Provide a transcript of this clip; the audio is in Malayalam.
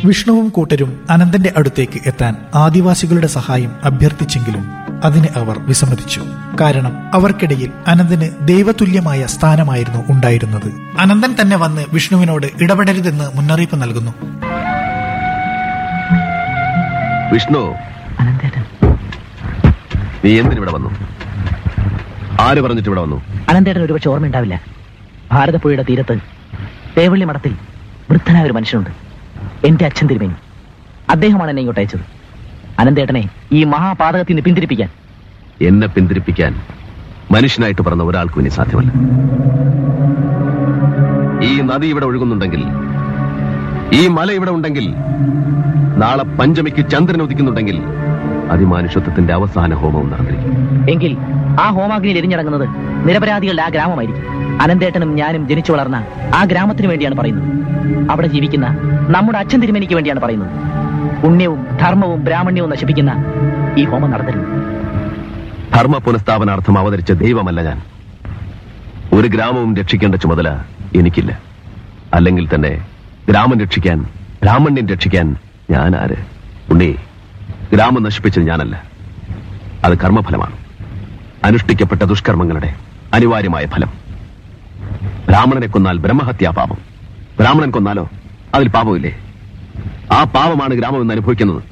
വിഷ്ണുവും കൂട്ടരും അനന്തന്റെ അടുത്തേക്ക് എത്താൻ ആദിവാസികളുടെ സഹായം അഭ്യർത്ഥിച്ചെങ്കിലും അതിന് അവർ വിസമ്മതിച്ചു കാരണം അവർക്കിടയിൽ അനന്തന് ദൈവതുല്യമായ സ്ഥാനമായിരുന്നു ഉണ്ടായിരുന്നത് അനന്തൻ തന്നെ വന്ന് വിഷ്ണുവിനോട് ഇടപെടരുതെന്ന് മുന്നറിയിപ്പ് നൽകുന്നു വിഷ്ണു അനന്തേട്ടൻ നീ എന്തിനിവിടെ വന്നു ആര് പറഞ്ഞിട്ട് ഇവിടെ വന്നു അനന്തേട്ടൻ ഒരുപക്ഷെ ഓർമ്മയുണ്ടാവില്ല ഭാരതപ്പുഴയുടെ തീരത്ത് തേവള്ളി മഠത്തിൽ വൃദ്ധനായ ഒരു മനുഷ്യനുണ്ട് എന്റെ അച്ഛൻ തിരുമേനി അദ്ദേഹമാണ് എന്നെ ഇങ്ങോട്ട് അയച്ചത് അനന്തേട്ടനെ ഈ മഹാപാതകത്തിൽ നിന്ന് പിന്തിരിപ്പിക്കാൻ എന്നെ പിന്തിരിപ്പിക്കാൻ മനുഷ്യനായിട്ട് പറഞ്ഞ ഒരാൾക്കും ഇനി സാധ്യമല്ല ഈ നദി ഇവിടെ ഒഴുകുന്നുണ്ടെങ്കിൽ ഈ മല ഇവിടെ ഉണ്ടെങ്കിൽ നാളെ പഞ്ചമിക്ക് ചന്ദ്രൻ ഉദിക്കുന്നുണ്ടെങ്കിൽ അതിമാനുഷത്വത്തിന്റെ അവസാന ഹോമവും നടന്നിരിക്കും എങ്കിൽ ആ ഹോമാഗ്നിയിൽ എരിഞ്ഞടങ്ങുന്നത് നിരപരാധികളുടെ ആ ഗ്രാമമായിരിക്കും അനന്തേട്ടനും ഞാനും ജനിച്ചു വളർന്ന ആ ഗ്രാമത്തിന് വേണ്ടിയാണ് പറയുന്നത് അവിടെ ജീവിക്കുന്ന നമ്മുടെ അച്ഛൻ തിരുമേനിക്ക് വേണ്ടിയാണ് പറയുന്നത് പുണ്യവും ധർമ്മവും ബ്രാഹ്മണ്യവും നശിപ്പിക്കുന്ന ഈ ഹോമം നടത്തരുത് ധർമ്മ പുനഃസ്ഥാപനാർത്ഥം അവതരിച്ച ദൈവമല്ല ഞാൻ ഒരു ഗ്രാമവും രക്ഷിക്കേണ്ട ചുമതല എനിക്കില്ല അല്ലെങ്കിൽ തന്നെ ഗ്രാമം രക്ഷിക്കാൻ ബ്രാഹ്മണ്യം രക്ഷിക്കാൻ ഞാൻ ആര് ഉണ്ണി ഗ്രാമം നശിപ്പിച്ചത് ഞാനല്ല അത് കർമ്മഫലമാണ് അനുഷ്ഠിക്കപ്പെട്ട ദുഷ്കർമ്മങ്ങളുടെ അനിവാര്യമായ ഫലം ബ്രാഹ്മണനെ കൊന്നാൽ ബ്രഹ്മഹത്യാ പാപം ബ്രാഹ്മണൻ കൊന്നാലോ അതിൽ പാപമില്ലേ ആ പാപമാണ് ഗ്രാമം എന്ന് അനുഭവിക്കുന്നത്